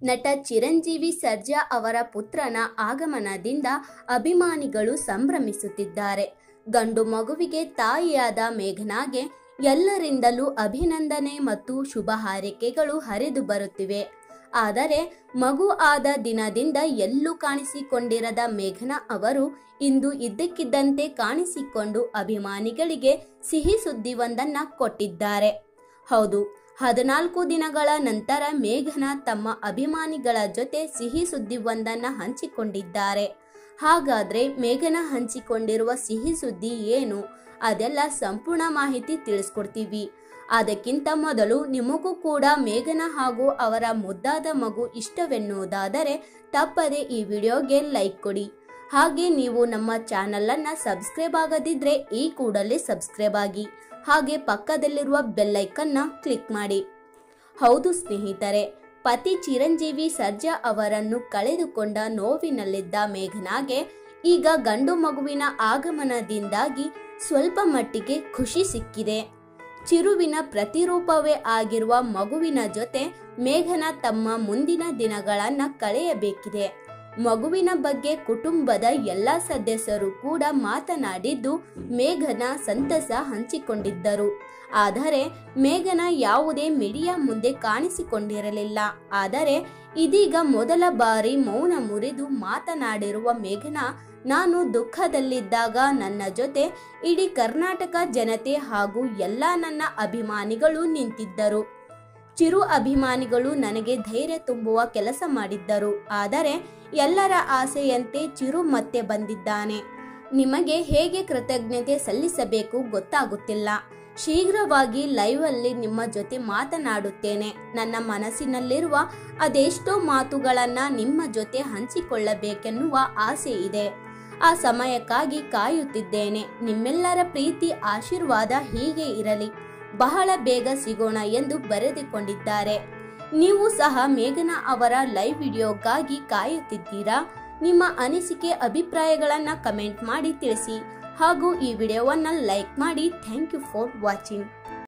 ನಟ ಚಿರಂಜೀವಿ ಸರ್ಜಾ ಅವರ ಪುತ್ರನ ಆಗಮನದಿಂದ ಅಭಿಮಾನಿಗಳು ಸಂಭ್ರಮಿಸುತ್ತಿದ್ದಾರೆ ಗಂಡು ಮಗುವಿಗೆ ತಾಯಿಯಾದ ಮೇಘನಾಗೆ ಎಲ್ಲರಿಂದಲೂ ಅಭಿನಂದನೆ ಮತ್ತು ಶುಭ ಹಾರೈಕೆಗಳು ಹರಿದು ಬರುತ್ತಿವೆ ಆದರೆ ಮಗು ಆದ ದಿನದಿಂದ ಎಲ್ಲೂ ಕಾಣಿಸಿಕೊಂಡಿರದ ಮೇಘನಾ ಅವರು ಇಂದು ಇದ್ದಕ್ಕಿದ್ದಂತೆ ಕಾಣಿಸಿಕೊಂಡು ಅಭಿಮಾನಿಗಳಿಗೆ ಸಿಹಿ ಸುದ್ದಿಯೊಂದನ್ನ ಕೊಟ್ಟಿದ್ದಾರೆ ಹೌದು ಹದಿನಾಲ್ಕು ದಿನಗಳ ನಂತರ ಮೇಘನಾ ತಮ್ಮ ಅಭಿಮಾನಿಗಳ ಜೊತೆ ಸಿಹಿ ಸುದ್ದಿಯೊಂದನ್ನ ಹಂಚಿಕೊಂಡಿದ್ದಾರೆ ಹಾಗಾದ್ರೆ ಮೇಘನಾ ಹಂಚಿಕೊಂಡಿರುವ ಸಿಹಿ ಸುದ್ದಿ ಏನು ಅದೆಲ್ಲ ಸಂಪೂರ್ಣ ಮಾಹಿತಿ ತಿಳಿಸ್ಕೊಡ್ತೀವಿ ಅದಕ್ಕಿಂತ ಮೊದಲು ನಿಮಗೂ ಕೂಡ ಮೇಘನಾ ಹಾಗೂ ಅವರ ಮುದ್ದಾದ ಮಗು ಇಷ್ಟವೆನ್ನುವುದಾದರೆ ತಪ್ಪದೆ ಈ ವಿಡಿಯೋಗೆ ಲೈಕ್ ಕೊಡಿ ಹಾಗೆ ನೀವು ನಮ್ಮ ಚಾನಲನ್ನು ಸಬ್ಸ್ಕ್ರೈಬ್ ಆಗದಿದ್ರೆ ಈ ಕೂಡಲೇ ಸಬ್ಸ್ಕ್ರೈಬ್ ಆಗಿ ಹಾಗೆ ಪಕ್ಕದಲ್ಲಿರುವ ಬೆಲ್ಲೈಕನ್ನ ಕ್ಲಿಕ್ ಮಾಡಿ ಹೌದು ಸ್ನೇಹಿತರೆ ಪತಿ ಚಿರಂಜೀವಿ ಸರ್ಜಾ ಅವರನ್ನು ಕಳೆದುಕೊಂಡ ನೋವಿನಲ್ಲಿದ್ದ ಮೇಘನಾಗೆ ಈಗ ಗಂಡು ಮಗುವಿನ ಆಗಮನದಿಂದಾಗಿ ಸ್ವಲ್ಪ ಮಟ್ಟಿಗೆ ಖುಷಿ ಸಿಕ್ಕಿದೆ ಚಿರುವಿನ ಪ್ರತಿರೂಪವೇ ಆಗಿರುವ ಮಗುವಿನ ಜೊತೆ ಮೇಘನ ತಮ್ಮ ಮುಂದಿನ ದಿನಗಳನ್ನ ಕಳೆಯಬೇಕಿದೆ ಮಗುವಿನ ಬಗ್ಗೆ ಕುಟುಂಬದ ಎಲ್ಲ ಸದಸ್ಯರು ಕೂಡ ಮಾತನಾಡಿದ್ದು ಮೇಘನ ಸಂತಸ ಹಂಚಿಕೊಂಡಿದ್ದರು ಆದರೆ ಮೇಘನ ಯಾವುದೇ ಮೀಡಿಯಾ ಮುಂದೆ ಕಾಣಿಸಿಕೊಂಡಿರಲಿಲ್ಲ ಆದರೆ ಇದೀಗ ಮೊದಲ ಬಾರಿ ಮೌನ ಮುರಿದು ಮಾತನಾಡಿರುವ ಮೇಘನ ನಾನು ದುಃಖದಲ್ಲಿದ್ದಾಗ ನನ್ನ ಜೊತೆ ಇಡೀ ಕರ್ನಾಟಕ ಜನತೆ ಹಾಗೂ ಎಲ್ಲ ನನ್ನ ಅಭಿಮಾನಿಗಳು ನಿಂತಿದ್ದರು ಚಿರು ಅಭಿಮಾನಿಗಳು ನನಗೆ ಧೈರ್ಯ ತುಂಬುವ ಕೆಲಸ ಮಾಡಿದ್ದರು ಆದರೆ ಎಲ್ಲರ ಆಸೆಯಂತೆ ಚಿರು ಮತ್ತೆ ಬಂದಿದ್ದಾನೆ ನಿಮಗೆ ಹೇಗೆ ಕೃತಜ್ಞತೆ ಸಲ್ಲಿಸಬೇಕು ಗೊತ್ತಾಗುತ್ತಿಲ್ಲ ಶೀಘ್ರವಾಗಿ ಲೈವ್ ಅಲ್ಲಿ ನಿಮ್ಮ ಜೊತೆ ಮಾತನಾಡುತ್ತೇನೆ ನನ್ನ ಮನಸ್ಸಿನಲ್ಲಿರುವ ಅದೆಷ್ಟೋ ಮಾತುಗಳನ್ನ ನಿಮ್ಮ ಜೊತೆ ಹಂಚಿಕೊಳ್ಳಬೇಕೆನ್ನುವ ಆಸೆ ಇದೆ ಆ ಸಮಯಕ್ಕಾಗಿ ಕಾಯುತ್ತಿದ್ದೇನೆ ನಿಮ್ಮೆಲ್ಲರ ಪ್ರೀತಿ ಆಶೀರ್ವಾದ ಹೀಗೆ ಇರಲಿ ಬಹಳ ಬೇಗ ಸಿಗೋಣ ಎಂದು ಬರೆದುಕೊಂಡಿದ್ದಾರೆ ನೀವು ಸಹ ಮೇಘನಾ ಅವರ ಲೈವ್ ವಿಡಿಯೋಗಾಗಿ ಕಾಯುತ್ತಿದ್ದೀರಾ ನಿಮ್ಮ ಅನಿಸಿಕೆ ಅಭಿಪ್ರಾಯಗಳನ್ನು ಕಮೆಂಟ್ ಮಾಡಿ ತಿಳಿಸಿ ಹಾಗೂ ಈ ವಿಡಿಯೋವನ್ನು ಲೈಕ್ ಮಾಡಿ ಥ್ಯಾಂಕ್ ಯು ಫಾರ್ ವಾಚಿಂಗ್